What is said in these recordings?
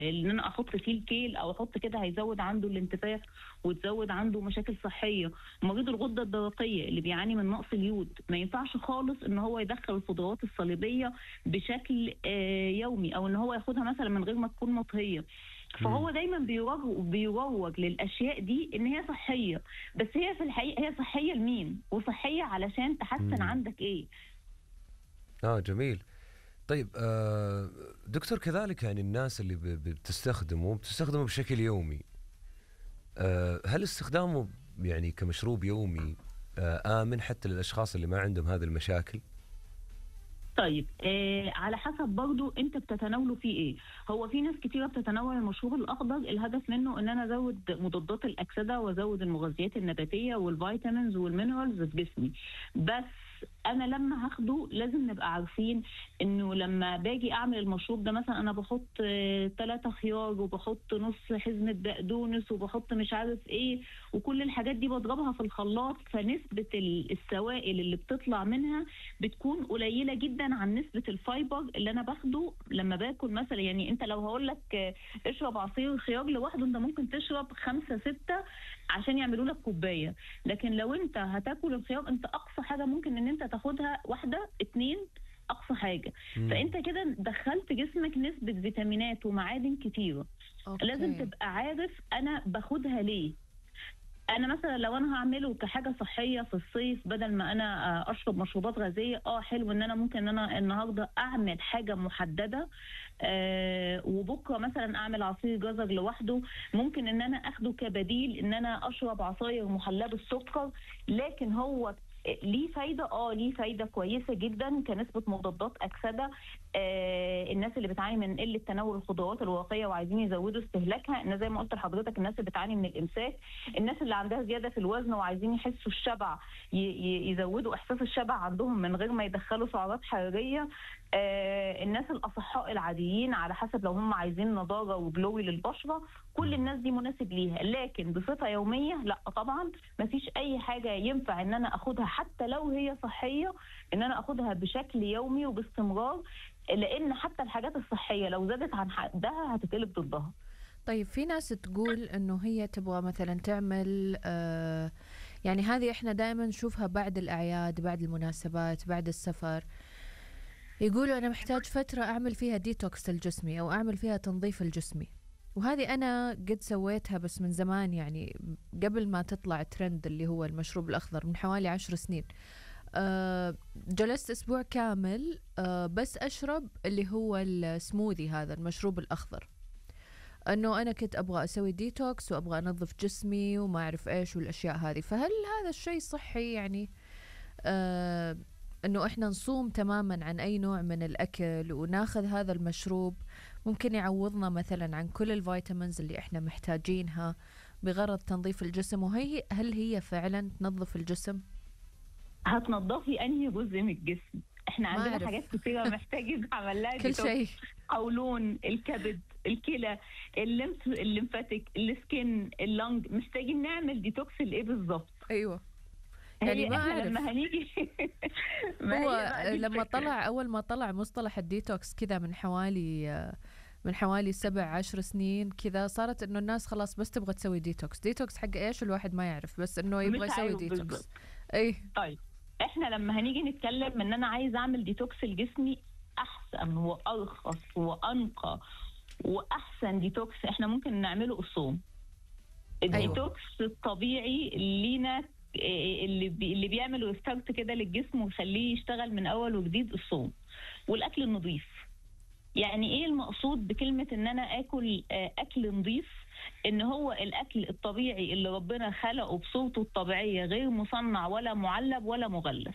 ان انا احط فيه الكيل او احط كده هيزود عنده الانتفاخ وتزود عنده مشاكل صحيه مريض الغده الدرقيه اللي بيعاني من نقص اليود ما ينفعش خالص ان هو يدخل الخضروات الصليبيه بشكل آه، يومي او ان هو ياخدها مثلا من غير ما تكون مطهيه فهو دايما بيروج بيروج للاشياء دي ان هي صحيه بس هي في الحقيقه هي صحيه لمين وصحيه علشان تحسن مم. عندك ايه اه جميل طيب آه دكتور كذلك يعني الناس اللي ب- ب- بتستخدمه بتستخدمه بشكل يومي آه هل استخدامه يعني كمشروب يومي آه آمن حتى للأشخاص اللي ما عندهم هذه المشاكل؟ طيب آه على حسب برضو انت بتتناوله فيه ايه هو في ناس كتيره بتتناول المشروب الاخضر الهدف منه ان انا ازود مضادات الاكسده وازود المغذيات النباتيه والفيتامينز والمينرالز في جسمي بس انا لما هاخده لازم نبقى عارفين انه لما باجي اعمل المشروب ده مثلا انا بحط ثلاثة خيار وبحط نص حزمه بقدونس وبحط مش عارف ايه وكل الحاجات دي بضربها في الخلاط فنسبه ال- السوائل اللي بتطلع منها بتكون قليله جدا عن نسبه الفايبر اللي انا باخده لما باكل مثلا يعني انت لو هقول لك آه، اشرب عصير خيار لوحده انت ممكن تشرب خمسة ستة عشان يعملوا لك كوبايه لكن لو انت هتاكل الخيار انت اقصى حاجه ممكن ان انت تاخدها واحده اتنين اقصى حاجه مم. فانت كده دخلت جسمك نسبه فيتامينات ومعادن كتيره أوكي. لازم تبقى عارف انا باخدها ليه انا مثلا لو انا هعمله كحاجه صحيه في الصيف بدل ما انا آه، اشرب مشروبات غازيه اه حلو ان انا ممكن ان انا النهارده اعمل حاجه محدده آه وبكره مثلا اعمل عصير جزر لوحده ممكن ان انا اخده كبديل ان انا اشرب عصاير محلاه بالسكر لكن هو ليه فايده اه ليه فايده كويسه جدا كنسبه مضادات اكسده آه الناس اللي بتعاني من قله تناول الخضروات الورقيه وعايزين يزودوا استهلاكها ان زي ما قلت لحضرتك الناس اللي بتعاني من الامساك الناس اللي عندها زياده في الوزن وعايزين يحسوا الشبع ي- ي- يزودوا احساس الشبع عندهم من غير ما يدخلوا سعرات حراريه آه الناس الاصحاء العاديين على حسب لو هم عايزين نضاره وجلوي للبشره كل الناس دي مناسب ليها لكن بصفه يوميه لا طبعا مفيش اي حاجه ينفع ان انا اخدها حتى لو هي صحيه ان انا اخدها بشكل يومي وباستمرار لان حتى الحاجات الصحيه لو زادت عن حدها هتتقلب ضدها طيب في ناس تقول انه هي تبغى مثلا تعمل آه يعني هذه احنا دائما نشوفها بعد الاعياد بعد المناسبات بعد السفر يقولوا انا محتاج فتره اعمل فيها ديتوكس الجسمي او اعمل فيها تنظيف الجسمي وهذه انا قد سويتها بس من زمان يعني قبل ما تطلع ترند اللي هو المشروب الاخضر من حوالي عشر سنين آه جلست اسبوع كامل آه بس اشرب اللي هو السموذي هذا المشروب الاخضر انه انا كنت ابغى اسوي ديتوكس وابغى انظف جسمي وما اعرف ايش والاشياء هذه فهل هذا الشيء صحي يعني آه انه احنا نصوم تماما عن اي نوع من الاكل وناخذ هذا المشروب ممكن يعوضنا مثلا عن كل الفيتامينز اللي احنا محتاجينها بغرض تنظيف الجسم وهي هل هي فعلا تنظف الجسم هتنضفي انهي جزء من الجسم احنا ما عندنا أعرف. حاجات كتيره محتاج يتعمل لها كل ديتوكس. شيء قولون الكبد الكلى الليمف الليمفاتيك السكن اللنج محتاجين نعمل ديتوكس لايه بالظبط ايوه يعني هي ما إحنا أعرف. لما هنيجي ما هو هي بقى دي لما الفكرة. طلع اول ما طلع مصطلح الديتوكس كذا من حوالي من حوالي سبع عشر سنين كذا صارت انه الناس خلاص بس تبغى تسوي ديتوكس ديتوكس حق ايش الواحد ما يعرف بس انه يبغى مش يسوي عارف ديتوكس بالظبط. اي طيب احنا لما هنيجي نتكلم ان انا عايز اعمل ديتوكس لجسمي احسن وارخص وانقى واحسن ديتوكس احنا ممكن نعمله الصوم الديتوكس الطبيعي لينا إيه، اللي بي اللي بيعمل ريستارت كده للجسم ويخليه يشتغل من اول وجديد الصوم والاكل النظيف يعني ايه المقصود بكلمه ان انا اكل آه، اكل نظيف ان هو الاكل الطبيعي اللي ربنا خلقه بصورته الطبيعيه غير مصنع ولا معلب ولا مغلف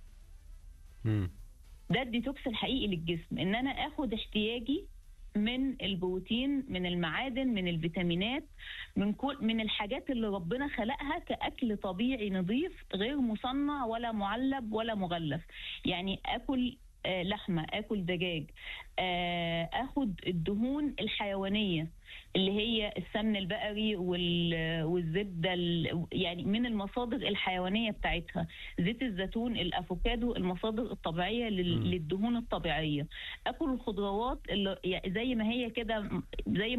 مم. ده الديتوكس الحقيقي للجسم ان انا اخد احتياجي من البروتين من المعادن من الفيتامينات من كل من الحاجات اللي ربنا خلقها كاكل طبيعي نظيف غير مصنع ولا معلب ولا مغلف يعني اكل آه، لحمه اكل دجاج آه، اخد الدهون الحيوانيه اللي هي السمن البقري وال- والزبده ال- يعني من المصادر الحيوانيه بتاعتها زيت الزيتون الافوكادو المصادر الطبيعيه لل- مم. للدهون الطبيعيه اكل الخضروات اللي يعني زي ما هي كده زي